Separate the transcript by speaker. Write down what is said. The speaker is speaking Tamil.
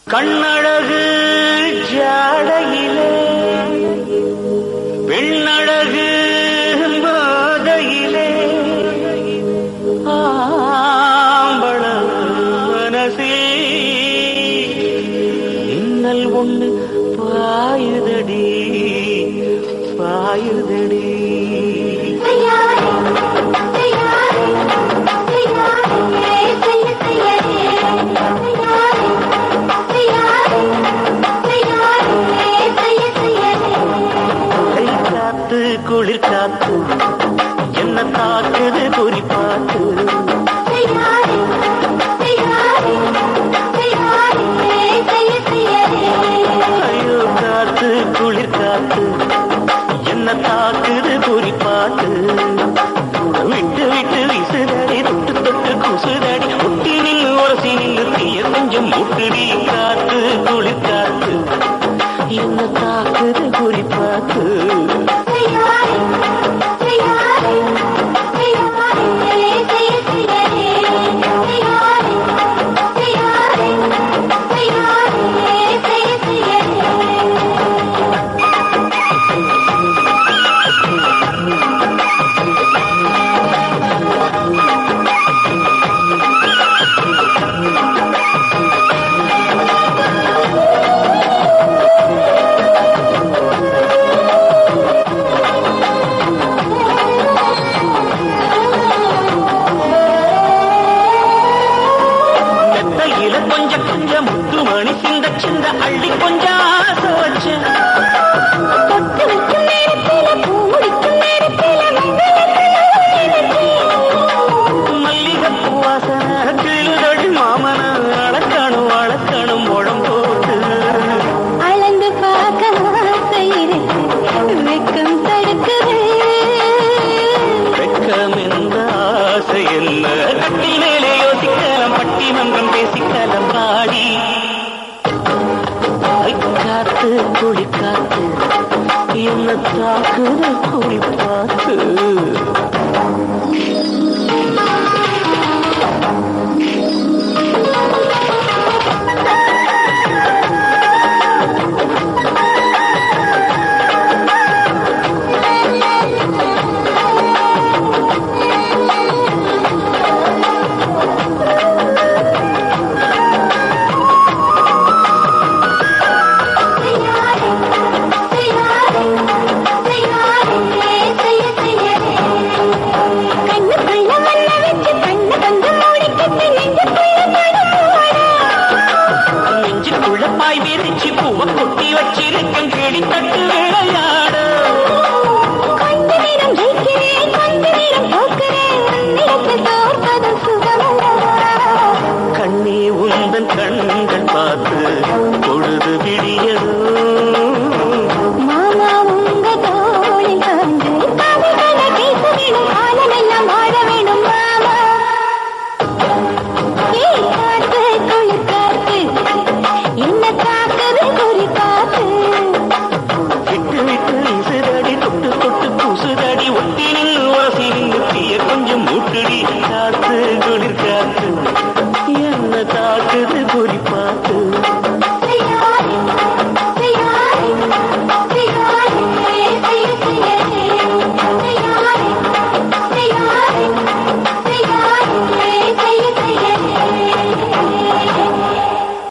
Speaker 1: கண்ணழகு ஜாடையிலே பெண்ணழகு போதையிலே ஆம்பள மனசே இன்னல் ஒண்ணு பாயுதடி பாயுதடி கை காத்து குளிர் காத்து என்ன தாக்குது குறிப்பாத்து ஐயோ காத்து குளிர் காத்து என்ன தாக்குது குறிப்பாத்து விட்டு விட்டு விசுதடி தொட்டு தொட்டு குசுதடி ஒட்டி நின்று உரசி நின்று தீய கொஞ்சம் முட்டுடி காத்து குளிர் காத்து என்ன தாக்குது குறிப்பாத்து மெத்தையில கொஞ்சம் கொஞ்சம் முத்து மணி சிந்த சிந்த அள்ளி கொஞ்சம் ஆசை வச்சேன் மல்லிகைப்பூ வாசனை கிழுதடி மாமன அளக்கணும் அளக்கணும் முழம் போட்டு
Speaker 2: அளந்து பார்க்க ஆசை இருக்கு வெக்கம் தடுக்குது
Speaker 1: வெக்கம் எந்த ஆசை என்ன கட்டி மேலே யோசிக்கலாம் பட்டி மன்றம் பேசிக்கலாம் பாடி ஐ காத்து குளி காத்து என்ன தாக்குது